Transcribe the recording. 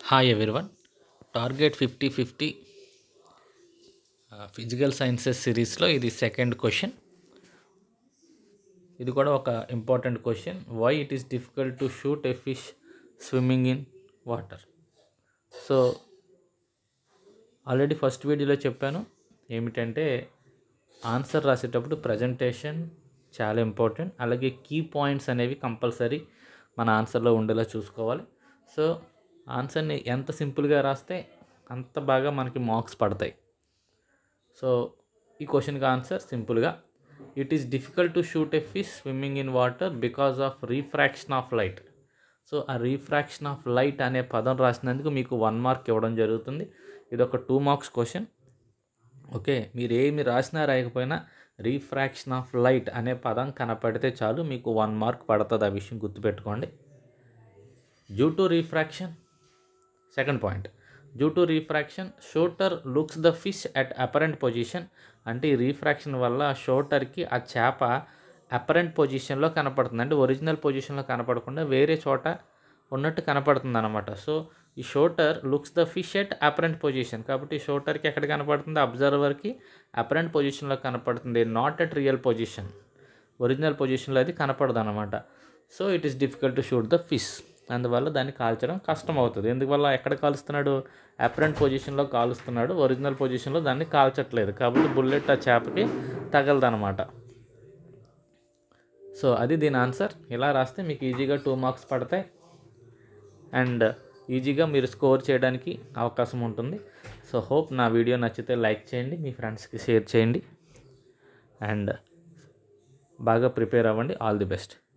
hi everyone target fifty fifty physical sciences సిరీస్లో ఇది second question ఇది కూడా ఒక important question why it is difficult to shoot a fish swimming in water so already first వీడియోలో చెప్పాను ఏమిటంటే answer రాసేటప్పుడు ప్రజెంటేషన్ చాలా ఇంపార్టెంట్ అలాగే కీ పాయింట్స్ అనేవి కంపల్సరీ మన ఆన్సర్లో ఉండేలా చూసుకోవాలి సో ఆన్సర్ని ఎంత సింపుల్గా రాస్తే అంత బాగా మనకి మార్క్స్ పడతాయి సో ఈ క్వశ్చన్కి ఆన్సర్ సింపుల్గా it is difficult to shoot a fish swimming in water because of refraction of light so ఆ రీఫ్రాక్షన్ ఆఫ్ లైట్ అనే పదం రాసినందుకు మీకు వన్ మార్క్ ఇవ్వడం జరుగుతుంది ఇది ఒక టూ మార్క్స్ క్వశ్చన్ ఓకే మీరు ఏమి రాసినా రాయకపోయినా రీఫ్రాక్షన్ ఆఫ్ లైట్ అనే పదం కనపడితే చాలు మీకు వన్ మార్క్ పడుతుంది ఆ విషయం గుర్తుపెట్టుకోండి due to refraction second point due to refraction shooter looks the fish at apparent position అంటే ఈ రీఫ్రాక్షన్ వల్ల ఆ షోటర్కి ఆ చేప అపరెంట్ పొజిషన్లో కనపడుతుంది అంటే ఒరిజినల్ పొజిషన్లో కనపడకుండా వేరే చోట ఉన్నట్టు కనపడుతుంది అనమాట సో ఈ shooter looks the fish at apparent position కాబట్టి ఈ షోటర్కి ఎక్కడ కనపడుతుంది అబ్జర్వర్కి అపరెంట్ పొజిషన్లో కనపడుతుంది not at real position original పొజిషన్లో అది కనపడదు అనమాట so it is difficult to shoot the fish అందువల్ల దాన్ని కాల్చడం కష్టం అవుతుంది ఎందువల్ల ఎక్కడ కాలుస్తున్నాడు అపరెంట్ పొజిషన్లో కాలుస్తున్నాడు ఒరిజినల్ పొజిషన్లో దాన్ని కాల్చట్లేదు కాబట్టి బుల్లెట్ ఆ చేపకి తగలదనమాట సో అది దీని ఆన్సర్ ఇలా రాస్తే మీకు ఈజీగా టూ మార్క్స్ పడతాయి అండ్ ఈజీగా మీరు స్కోర్ చేయడానికి అవకాశం ఉంటుంది సో హోప్ నా వీడియో నచ్చితే లైక్ చేయండి మీ ఫ్రెండ్స్కి షేర్ చేయండి అండ్ బాగా ప్రిపేర్ అవ్వండి ఆల్ ది బెస్ట్